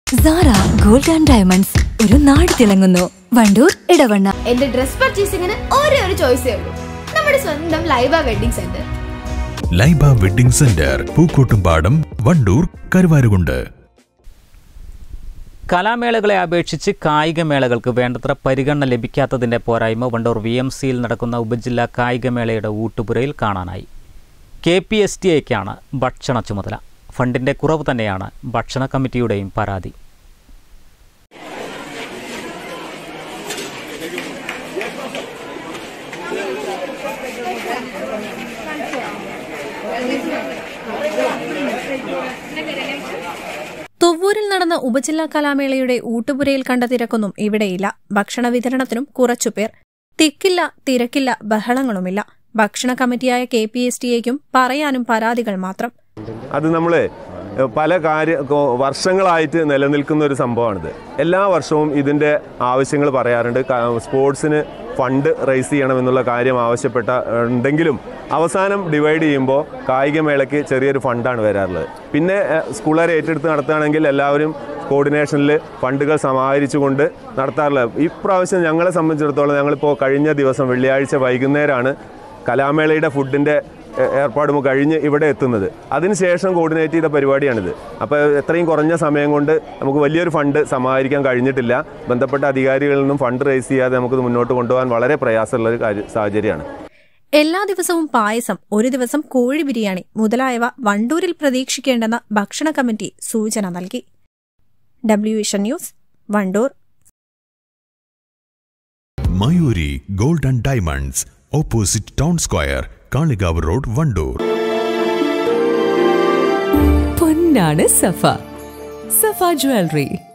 Sara gold and diamonds ഒരു നാട് തിളങ്ങുന്നു വണ്ടൂർ ഇടവണ്ണ എന്റെ ഡ്രസ് പർച്ചേസിംഗിന് ഒരേ ഒരു ചോയ്സേ ഉള്ളൂ നമ്മുടെ സ്വന്തം Laiba wedding centre Laiba wedding centre Pookkottumpadam Wandoor Karuvarakundu കലാമേളകളെ അപേക്ഷിച്ച് കായികമേളകൾക്ക് വേണ്ടത്ര പരിഗണന ലഭിക്കാത്തതിന്റെ പോരായ്മ വണ്ടൂർ വി എം സിയിൽ നടക്കുന്ന ഉപജില്ലാ കായികമേളയുടെ ഊട്ടുപുരയിൽ കാണാനായി കെ പി എസ് ടി എക്കാണ് ഭക്ഷണ ചുമതല ഫണ്ടിന്റെ കുറവ് തന്നെയാണ് ഭക്ഷണ കമ്മിറ്റിയുടെയും പരാതി തുവ്വൂരിൽ നടന്ന ഉപജില്ലാ കലാമേളയുടെ ഊട്ടുപുരയിൽ കണ്ട തിരക്കൊന്നും ഇവിടെയില്ല ഭക്ഷണ വിതരണത്തിനും കുറച്ചുപേർ തിക്കില്ല തിരക്കില്ല ബഹളങ്ങളുമില്ല ഭക്ഷണ കമ്മിറ്റിയായ കെ പി എസ് ടി എക്കും പറയാനും പരാതികൾ മാത്രം അത് നമ്മൾ പല കാര്യ കൊ- വർഷങ്ങളായിട്ട് നിലനിൽക്കുന്ന ഒരു സംഭവമാണിത് എല്ലാ വർഷവും ഇതിൻ്റെ ആവശ്യങ്ങൾ പറയാറുണ്ട് ക- സ്പോർട്സിന് ഫണ്ട് റൈസ് ചെയ്യണമെന്നുള്ള കാര്യം ആവശ്യപ്പെട്ട ഉണ്ടെങ്കിലും അവസാനം ഡിവൈഡ് ചെയ്യുമ്പോൾ കായികമേളയ്ക്ക് ചെറിയൊരു ഫണ്ടാണ് വരാറുള്ളത് പിന്നെ ഏഹ്, സ്കൂളുകാരെ ഏറ്റെടുത്ത് നടത്തുകയാണെങ്കിൽ എല്ലാവരും കോർഡിനേഷനിൽ ഫണ്ടുകൾ സമാഹരിച്ചുകൊണ്ട് നടത്താറുള്ളത് ഇപ്രാവശ്യം ഞങ്ങളെ സംബന്ധിച്ചിടത്തോളം ഞങ്ങളിപ്പോൾ കഴിഞ്ഞ ദിവസം വെള്ളിയാഴ്ച വൈകുന്നേരമാണ് കലാമേളയുടെ ഫുഡിൻ്റെ ഏ- ഏർപ്പാടും കഴിഞ്ഞ് ഇവിടെ എത്തുന്നത് അതിനുശേഷം കോർഡിനേറ്റ് ചെയ്ത പരിപാടിയാണിത് അപ്പോൾ എത്രയും കുറഞ്ഞ സമയം കൊണ്ട് നമുക്ക് വലിയൊരു ഫണ്ട് സമാഹരിക്കാൻ കഴിഞ്ഞിട്ടില്ല ബന്ധപ്പെട്ട അധികാരികളിൽ നിന്നും ഫണ്ട് റേസ് ചെയ്യാതെ നമുക്കിത് മുന്നോട്ട് കൊണ്ടുപോകാൻ വളരെ പ്രയാസമുള്ള ഒരു കാര്യ സാഹചര്യമാണ് എല്ലാ ദിവസവും പായസം ഒരു ദിവസം കോഴി ബിരിയാണി മുതലായവ വണ്ടൂരിൽ പ്രതീക്ഷിക്കേണ്ടെന്ന ഭക്ഷണ കമ്മിറ്റി സൂചന നൽകി W vision news Wandoor Mayuri gold and diamonds opposite town square Kalikavu road Wandoor പൊന്നാണ് സഫ സഫ ജ്വല്ലറി